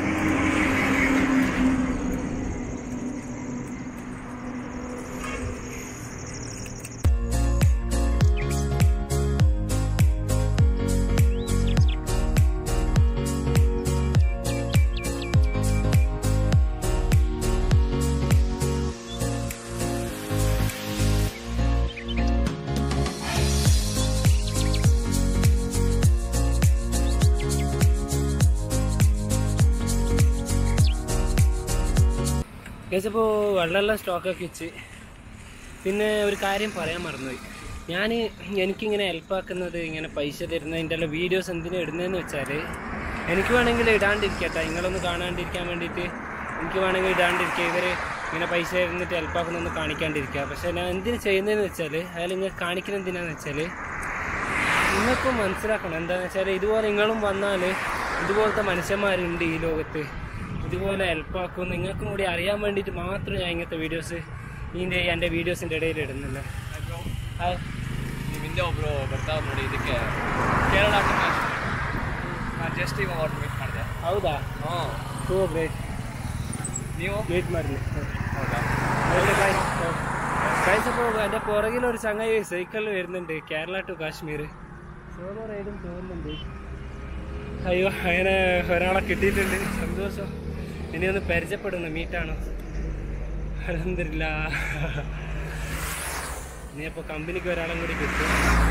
Speaker 3: കഴിച്ചപ്പോൾ വെള്ളമെല്ലാം സ്റ്റോക്കൊക്കെ വെച്ച് പിന്നെ ഒരു കാര്യം പറയാൻ മറന്നുപോയി ഞാൻ എനിക്കിങ്ങനെ ഹെൽപ്പാക്കുന്നത് ഇങ്ങനെ പൈസ തരുന്നതിൻ്റെ എല്ലാം വീഡിയോസ് എന്തിനാ ഇടുന്നതെന്ന് വെച്ചാൽ എനിക്ക് വേണമെങ്കിൽ ഇടാണ്ടിരിക്കട്ടെ നിങ്ങളൊന്ന് കാണാണ്ടിരിക്കാൻ വേണ്ടിയിട്ട് എനിക്ക് വേണമെങ്കിൽ ഇടാണ്ടിരിക്കുക ഇവർ ഇങ്ങനെ പൈസ തരുന്നിട്ട് ഹെൽപ്പാക്കുന്നൊന്ന് കാണിക്കാണ്ടിരിക്കുക പക്ഷേ ഞാൻ എന്തിനു ചെയ്യുന്നതെന്ന് വെച്ചാൽ അയാൾ ഇങ്ങനെ കാണിക്കുന്നത് എന്തിനാന്ന് വെച്ചാൽ നിങ്ങൾക്കും മനസ്സിലാക്കണം എന്താണെന്ന് വെച്ചാൽ ഇതുപോലെ നിങ്ങളും വന്നാൽ ഇതുപോലത്തെ മനുഷ്യന്മാരുണ്ട് ഈ ലോകത്ത് ഇതുപോലെ ഹെൽപ്പാക്കും നിങ്ങൾക്കും കൂടി അറിയാൻ വേണ്ടിയിട്ട് മാത്രം ഞാൻ ഇങ്ങനത്തെ വീഡിയോസ് ഇതിൻ്റെ എൻ്റെ വീഡിയോസിൻ്റെ ഇടയിൽ ഇടുന്നില്ല ಹಾಯ್
Speaker 1: ನೀವು ಹಿಂದೆ ಒಬ್ರು ಬರ್ತಾವ್ರು ನೋಡಿ ಇದಕ್ಕೆ ಕೇರಳ ಟು ಕಾಶ್ಮೀರ್ ನಾನು ಜಸ್ಟ್ ಇವಾಗ ಅವ್ರು ಮೀಟ್ ಮಾಡಿದೆ
Speaker 3: ಹೌದಾ
Speaker 1: ಹ್ಞೂ
Speaker 3: ಟೂ ಗ್ರೇಟ್
Speaker 1: ನೀವು
Speaker 3: വെയിറ്റ് മാറില്ല
Speaker 1: ಹೌದಾ
Speaker 3: കഴിച്ചപ്പോൾ എൻ്റെ പുറകിൽ ഒരു ചങ്ങായി സൈക്കിളിൽ വരുന്നുണ്ട് കേരള ടു കാശ്മീർ സോളോ റൈഡും തോന്നുന്നുണ്ട് അയ്യോ അങ്ങനെ ഒരാളെ കിട്ടിയിട്ടുണ്ട് സന്തോഷം ഇനി ഒന്ന് പരിചയപ്പെടുന്നു മീറ്റാണോ അതെന്തില്ല ഇനി അപ്പോൾ കമ്പനിക്ക് ഒരാളും കൂടി കിട്ടും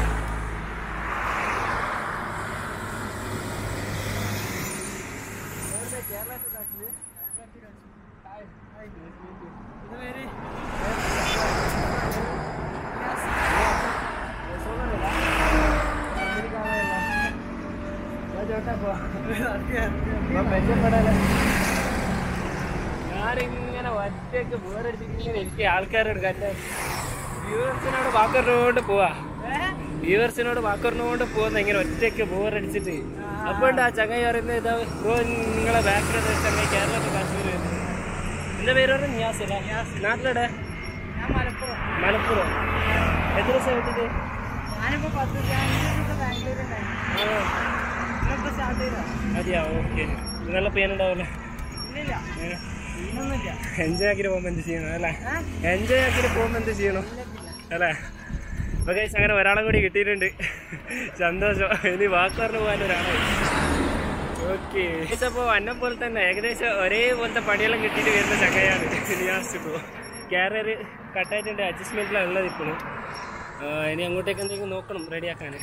Speaker 3: ഞാനിങ്ങനെ ഒറ്റയ്ക്ക് ബോറടിച്ചിട്ട് ഇങ്ങനെ എനിക്ക് ആൾക്കാരോട് കണ്ട വ്യൂവേഴ്സിനോട് വാക്കറിനോണ്ട് പോവാ വ്യൂവേഴ്സിനോട് വാക്കറിനോണ്ട് പോകുന്ന ഇങ്ങനെ ഒറ്റയ്ക്ക് ബോറടിച്ചിട്ട് അപ്പൊ ഉണ്ട് ആ ചങ്ങായി പറയുന്നത് ഇതാ ബ്രോ നിങ്ങളെ ബാക്കിലുള്ള ചങ്ങായി കേരളത്തിൽ കാശ്മീർ വരുന്നത് എന്റെ പേര് പറഞ്ഞു നിയാസ് അല്ലേ നാട്ടിലെടെ മലപ്പുറം എത്ര ദിവസം വിട്ടിട്ട്
Speaker 4: ഞാനിപ്പോ പത്ത് ബാംഗ്ലൂരുണ്ടായിരുന്നു ഇപ്പൊ സ്റ്റാർട്ട് ചെയ്താ
Speaker 3: അതെയാ ഓക്കെ നല്ല പേനുണ്ടാവില്ലേ
Speaker 4: ഇല്ലില്ല സീനൊന്നുമില്ല
Speaker 3: എൻജോയ് ആക്കിട്ട് പോകുമ്പോൾ എന്ത് ചെയ്യണം അല്ലേ എൻജോയ് ആക്കിട്ട് പോകുമ്പോൾ എന്ത് ചെയ്യണം അല്ലേ അപ്പൊ guys, അങ്ങനെ ഒരാളും കൂടി കിട്ടിയിട്ടുണ്ട് സന്തോഷം ഇനി വാക്ക് പറഞ്ഞു പോകാൻ ഒരാളായി ഓക്കെ അപ്പോൾ അന്നെ പോലെ തന്നെ ഏകദേശം ഒരേപോലത്തെ പണിയെല്ലാം കിട്ടിയിട്ട് വരുന്ന ചക്കയാണ് നിയാസ് ഇപ്പോൾ ക്യാരിയർ കട്ടായിട്ടുണ്ട് അഡ്ജസ്റ്റ്മെൻറ്റിലാണ് ഉള്ളത് ഇപ്പോഴും ഇനി അങ്ങോട്ടേക്ക് എന്തെങ്കിലും നോക്കണം റെഡിയാക്കാൻ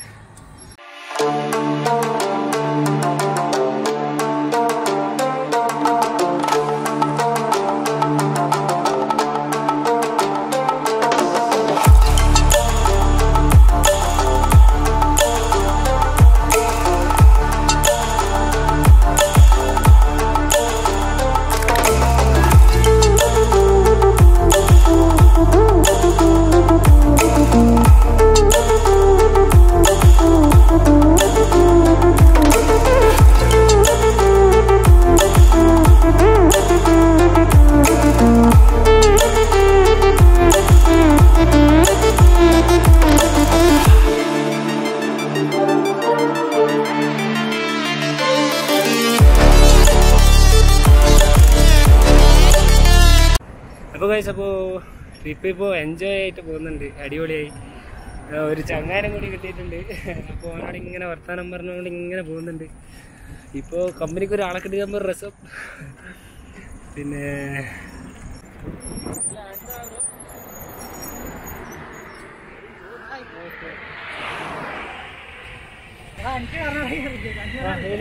Speaker 3: അപ്പോൾ കഴിച്ച് അപ്പോൾ ട്രിപ്പ് ഇപ്പോൾ എൻജോയ് ആയിട്ട് പോകുന്നുണ്ട് അടിപൊളിയായി ആ, ഒരു ചങ്ങാരം കൂടി കിട്ടിയിട്ടുണ്ട് അപ്പോൾ അവനോട് ഇങ്ങനെ വർത്താനം പറഞ്ഞുകൊണ്ട് ഇങ്ങനെ പോകുന്നുണ്ട് ഇപ്പോൾ കമ്പനിക്ക് ഒരാളെ കിട്ടിയപ്പോൾ രസം പിന്നെ
Speaker 4: എനിക്ക് പറഞ്ഞു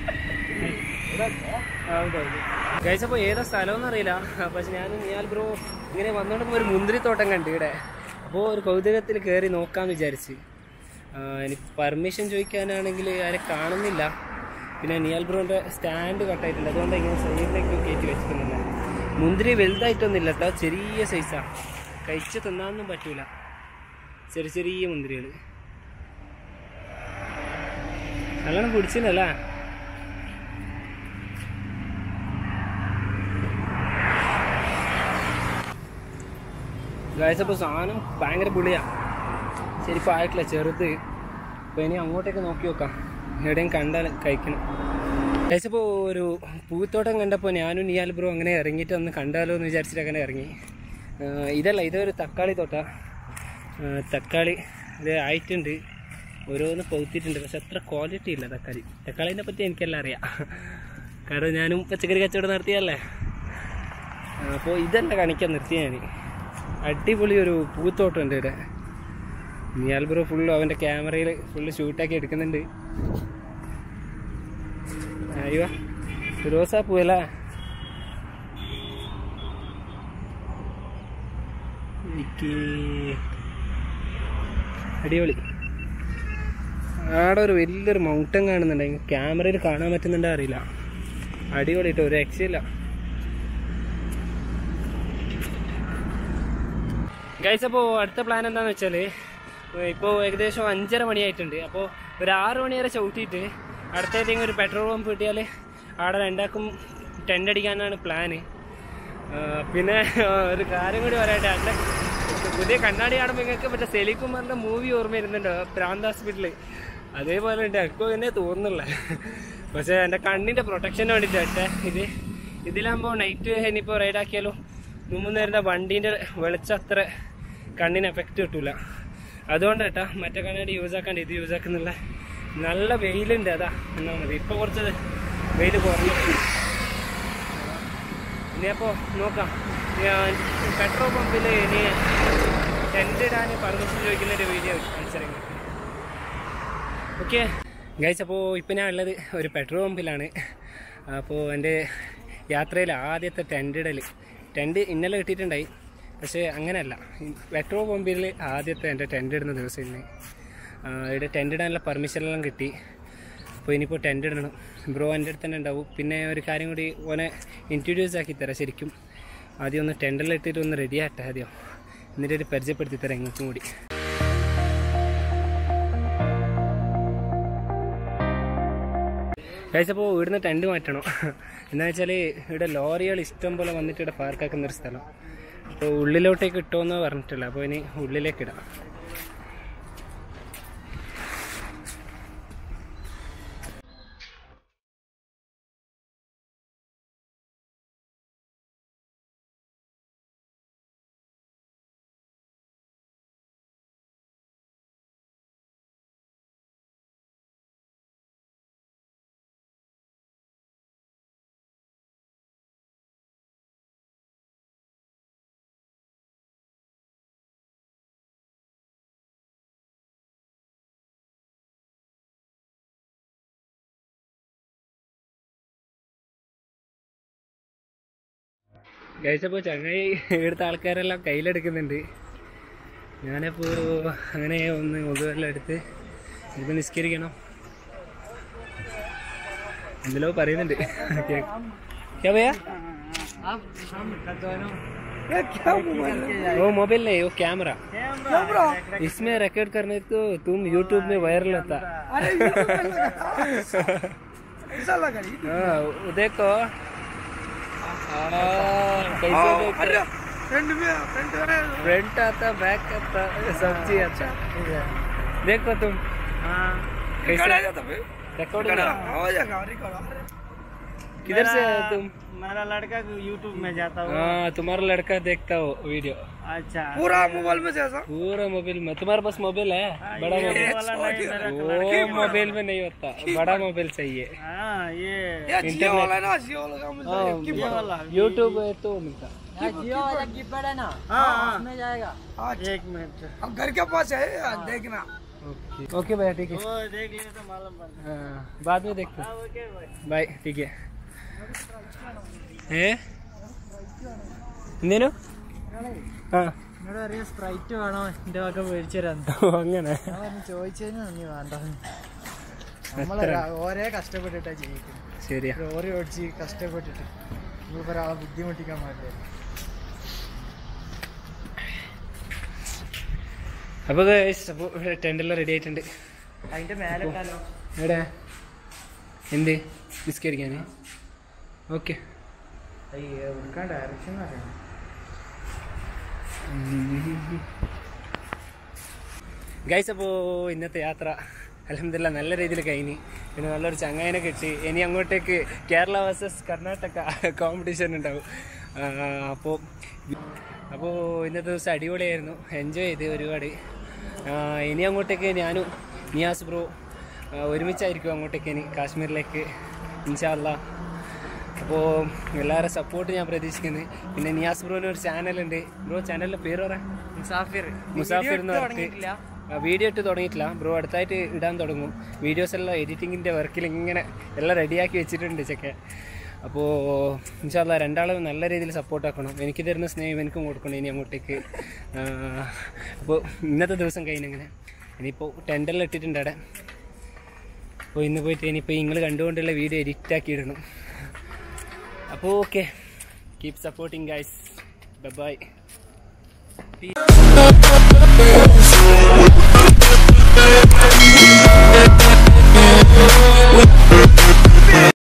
Speaker 3: കഴിച്ചപ്പോൾ ഏതാ സ്ഥലമൊന്നും അറിയില്ല പക്ഷെ ഞാൻ ഞാൻ ബ്രോ ഇങ്ങനെ വന്നോണ്ടിപ്പോൾ ഒരു മുന്തിരിത്തോട്ടം കണ്ട് ഇവിടെ അപ്പോൾ ഒരു കൗതുകത്തിൽ കയറി നോക്കാമെന്ന് വിചാരിച്ച് ആ, എനിക്ക് പെർമിഷൻ ചോദിക്കാനാണെങ്കിൽ ആരെ കാണുന്നില്ല പിന്നെ നിയാൽ ബ്രോൻ്റെ സ്റ്റാൻഡ് കട്ടായിട്ടുണ്ട് അതുകൊണ്ട് ഇങ്ങനെ സൈഡിലേക്ക് കയറ്റി വെച്ചിട്ടുന്നില്ല മുന്തിരി വലുതായിട്ടൊന്നുമില്ല കേട്ടോ ചെറിയ സൈസാണ് കഴിച്ച് തിന്നാനൊന്നും പറ്റൂല ചെറിയ ചെറിയ മുന്തിരികൾ നല്ലോണം പിടിച്ചില്ലല്ലേ ഗായസപ്പോൾ സാധനം ഭയങ്കര പുളിയാണ് ശരിക്കും ആയിട്ടില്ല ചെറുത് അപ്പോൾ ഇനി അങ്ങോട്ടേക്ക് നോക്കി നോക്കാം എവിടെയും കണ്ടാൽ കഴിക്കണം ഗായസപ്പോൾ ഒരു പൂത്തോട്ടം കണ്ടപ്പോൾ ഞാനും നിയാൽ ബ്രോ അങ്ങനെ ഇറങ്ങിയിട്ട് ഒന്ന് കണ്ടാലോ എന്ന് വിചാരിച്ചിട്ട് അങ്ങനെ ഇറങ്ങി ആ, ഇതല്ല ഇതൊരു തക്കാളി തോട്ട ആ, തക്കാളി ഇത് ആയിട്ടുണ്ട് ഓരോന്ന് പൗത്തിട്ടുണ്ട് പക്ഷെ അത്ര ക്വാളിറ്റി ഇല്ല തക്കാളി തക്കാളിനെ പറ്റി എനിക്കെല്ലാം അറിയാം കാരണം ഞാനും പച്ചക്കറി കച്ചവടം നടത്തിയല്ലേ അപ്പോൾ ഇതെന്നെ കാണിക്കാൻ നിർത്തി ഞാൻ അടിപൊളി ഒരു പൂത്തോട്ടം ഉണ്ട് ഇവിടെ നിയാൽ ബ്രോ ഫുള്ള് അവൻ്റെ ക്യാമറയിൽ ഫുള്ള് ഷൂട്ടാക്കി എടുക്കുന്നുണ്ട് അയ്യോ റോസാപ്പൂ അല്ലേ എനിക്ക് അടിപൊളി ആടെ ഒരു വലിയൊരു മൗണ്ടൻ കാണുന്നുണ്ട് ക്യാമറയിൽ കാണാൻ പറ്റുന്നുണ്ടോ അറിയില്ല അടിപൊളി കേട്ടോ ഒരു രക്ഷയില്ല ഗൈസ് അപ്പോൾ അടുത്ത പ്ലാൻ എന്താണെന്ന് വെച്ചാൽ ഇപ്പോൾ ഏകദേശം അഞ്ചര മണിയായിട്ടുണ്ട് അപ്പോൾ ഒരു ആറ് മണി വരെ ചവിട്ടിയിട്ട് അടുത്ത ഏതെങ്കിലും ഒരു പെട്രോൾ പമ്പ് കിട്ടിയാൽ അവിടെ രണ്ടാക്കും ടെൻ്റ് അടിക്കാനാണ് പ്ലാന് പിന്നെ ഒരു കാര്യം കൂടി പറയട്ടെ എൻ്റെ പുതിയ കണ്ണാടി കാണുമ്പോൾ നിങ്ങൾക്ക് മറ്റേ സെലികുമാറിന്റെ മൂവി ഓർമ്മ വരുന്നുണ്ടോ പ്രാന്ത് ഹോസ്പിറ്റല് അതേപോലെ ഉണ്ട് എനിക്ക് തന്നെ തോന്നുന്നില്ല പക്ഷെ എൻ്റെ കണ്ണിൻ്റെ പ്രൊട്ടക്ഷന് വേണ്ടിയിട്ട് ഒറ്റ ഇത് ഇതിലാകുമ്പോൾ നൈറ്റ് ഇനിയിപ്പോൾ റൈഡാക്കിയാലും മുമ്പ് വരുന്ന വണ്ടീൻ്റെ വെളിച്ചം അത്ര കണ്ണിന് എഫക്റ്റ് കിട്ടൂല അതുകൊണ്ട് കേട്ടാ മറ്റേ കണ്ണാടി യൂസ് ആക്കാണ്ട് ഇത് യൂസ് ആക്കുന്നില്ല നല്ല വെയിലുണ്ട് അതാ എന്നാ മതി ഇപ്പോൾ കുറച്ച് വെയിൽ കുറഞ്ഞു ഇനിയപ്പോൾ നോക്കാം ഞാൻ പെട്രോൾ പമ്പിൽ ഇനി ടെൻ്റ് ഇടാൻ പെർമിഷൻ ചോദിക്കുന്ന ഒരു വീഡിയോ കാണിച്ചിറങ്ങി ഓക്കെ ഗൈസ് അപ്പോൾ ഇപ്പം ഞാൻ ഉള്ളത് ഒരു പെട്രോൾ പമ്പിലാണ് അപ്പോൾ എൻ്റെ യാത്രയിൽ ആദ്യത്തെ ടെൻ്റ് ഇടൽ ടെൻ്റ് ഇന്നലെ കിട്ടിയിട്ടുണ്ടായി പക്ഷേ അങ്ങനെയല്ല പെട്രോൾ പമ്പിൽ ആദ്യത്തെ എൻ്റെ ടെൻ്റ് ഇടുന്ന ദിവസം ഇന്ന് ആ, ഇവിടെ ടെൻ്റ് ഇടാനുള്ള പെർമിഷനെല്ലാം കിട്ടി അപ്പോൾ ഇനിയിപ്പോൾ ടെൻ്റ് ഇടണം ബ്രോ എൻ്റെ അടുത്ത് തന്നെ ഉണ്ടാവും പിന്നെ ഒരു കാര്യം കൂടി ഓനെ ഇൻട്രൊഡ്യൂസ് ആക്കി തരാം ശരിക്കും ആദ്യം ഒന്ന് ടെൻഡറിൽ ഇട്ടിട്ട് ഒന്ന് റെഡി ആട്ടെ ആദ്യം എന്നിട്ട് ഒരു പരിചയപ്പെടുത്തി തരാം ഇങ്ങോട്ടും കൂടി കഴിച്ചപ്പോൾ ഇവിടുന്ന് ടെൻറ്റ് മാറ്റണം എന്താ വെച്ചാൽ ഇവിടെ ലോറികൾ ഇഷ്ടം പോലെ വന്നിട്ട് ഇവിടെ പാർക്കാക്കുന്ന ഒരു സ്ഥലം അപ്പോൾ ഉള്ളിലോട്ടേക്ക് ഇട്ടോന്ന് പറഞ്ഞിട്ടില്ല അപ്പോൾ ഇനി ഉള്ളിലേക്ക് ഇടാം കഴിച്ചപ്പോൾ ചങ്ങായി ഇവിടുത്തെ ആൾക്കാരെല്ലാം കയ്യിലെടുക്കുന്നുണ്ട് ഞാനിപ്പോൾ അങ്ങനെ ഒന്ന് ഒതുവെല്ലാം എടുത്ത് ഇത് നിസ്കരിക്കണം എന്തെല്ലോ പറയുന്നുണ്ട് क्या भैया
Speaker 4: अब हम दोनों
Speaker 3: वो मोबाइल नहीं वो कैमरा इसमें रिकॉर्ड करने तो तुम यूट्यूब में वायरल होता हाँ, वो देखो हाँ, कैसे देखो फ्रंट आता बैक आता सब चीज आता देखो तुम कैसे रिकॉर्ड किधर से है तुम
Speaker 2: मेरा लड़का यूट्यूब में जाता हूँ
Speaker 3: हाँ तुम्हारा लड़का देखता हो वीडियो
Speaker 2: अच्छा
Speaker 4: पूरा मोबाइल में जैसा
Speaker 3: पूरा मोबाइल में तुम्हारे पास मोबाइल है बड़ा
Speaker 2: ये
Speaker 3: मोबाइल
Speaker 2: वाला नहीं मेरा
Speaker 3: वो मोबाइल में नहीं होता बड़ा मोबाइल चाहिए
Speaker 2: हाँ ये
Speaker 4: जियो वाला है ना जियो वाला का मिलता है
Speaker 2: ये वाला
Speaker 3: यूट्यूब है तो मिलता
Speaker 4: जियो वाला कीपैड है ना
Speaker 2: हाँ हाँ
Speaker 4: उसमें जाएगा
Speaker 2: एक मिनट
Speaker 4: अब घर के पास है देखना
Speaker 3: ओके ओके भैया ठीक है
Speaker 2: वो देख लिए तो मालूम पड़
Speaker 3: हाँ, बाद में देखते हैं
Speaker 2: ओके भाई
Speaker 3: बाय ठीक है ഏ എന്തേനു ആ
Speaker 4: എന്നോട് അറിയാം സ്പ്രൈറ്റ് വേണോ എന്റെ വക മേടിച്ചു തരാൻ
Speaker 3: ഓ, അങ്ങനെ
Speaker 4: ഞാൻ പറഞ്ഞു ചോദിച്ചതിന് നന്ദി വേണ്ട നമ്മളെ ഓരേ കഷ്ടപ്പെട്ടിട്ടാ ജീവിക്കുന്നത്
Speaker 3: ശരിയാ
Speaker 4: ലോറി ഓടിച്ച് കഷ്ടപ്പെട്ടിട്ട് നമുക്ക് ഒരാളെ ബുദ്ധിമുട്ടിക്കാൻ പാടില്ല
Speaker 3: അപ്പോൾ അപ്പോൾ ടെൻറ്റെല്ലാം റെഡി ആയിട്ടുണ്ട്
Speaker 4: അതിന്റെ മേലെ ഇട്ടാലോ
Speaker 3: എവിടെ എന്ത് നിസ്കരിക്കാൻ ഓക്കെ
Speaker 4: എടുക്കാൻ ഡയറക്ഷൻ അറിയാം
Speaker 3: ഗൈസ് അപ്പോൾ ഇന്നത്തെ യാത്ര അലഹമില്ല നല്ല രീതിയിൽ കഴിഞ്ഞ് പിന്നെ നല്ലൊരു ചങ്ങായിനെ കിട്ടി ഇനി അങ്ങോട്ടേക്ക് കേരള വേഴ്സസ് കർണാടക കോമ്പറ്റീഷൻ ഉണ്ടാവും അപ്പോൾ അപ്പോൾ ഇന്നത്തെ ദിവസം അടിപൊളിയായിരുന്നു എൻജോയ് ചെയ്ത് ഒരുപാട് ആ, ഇനി അങ്ങോട്ടേക്ക് ഞാനും നിയാസ് ബ്രോ ആ, ഒരുമിച്ചായിരിക്കും അങ്ങോട്ടേക്ക് ഇനി കാശ്മീരിലേക്ക് ഇൻഷാല്ല അപ്പോൾ എല്ലാവരുടെ സപ്പോർട്ട് ഞാൻ പ്രതീക്ഷിക്കുന്നത് പിന്നെ നിയാസ് ബ്രോന് ഒരു ചാനലുണ്ട് ബ്രോ ചാനലിൻ്റെ പേര് പറയാം
Speaker 4: മുസാഫിർ
Speaker 3: മുസാഫിർ എന്ന് പറഞ്ഞിട്ട് വീഡിയോ ഇട്ട് തുടങ്ങിയിട്ടില്ല ബ്രോ അടുത്തായിട്ട് ഇടാൻ തുടങ്ങും വീഡിയോസ് എല്ലാം എഡിറ്റിങ്ങിൻ്റെ വർക്കിൽ ഇങ്ങനെ എല്ലാം റെഡിയാക്കി വെച്ചിട്ടുണ്ട് ചെക്കെ അപ്പോൾ ഇൻഷാല്ല രണ്ടാളും നല്ല രീതിയിൽ സപ്പോർട്ട് ആക്കണം എനിക്ക് തരുന്ന സ്നേഹം എനിക്കും കൊടുക്കണം ഇനി അങ്ങോട്ടേക്ക് അപ്പോൾ ഇന്നത്തെ ദിവസം കഴിഞ്ഞങ്ങനെ ഇനിയിപ്പോൾ ടെൻഡറിൽ ഇട്ടിട്ടുണ്ട് അവിടെ അപ്പോൾ ഇന്ന് പോയിട്ട് ഇനിയിപ്പോൾ നിങ്ങൾ കണ്ടുകൊണ്ടുള്ള വീഡിയോ എഡിറ്റ് ആക്കി ഇടണം അപ്പോൾ okay keep supporting guys by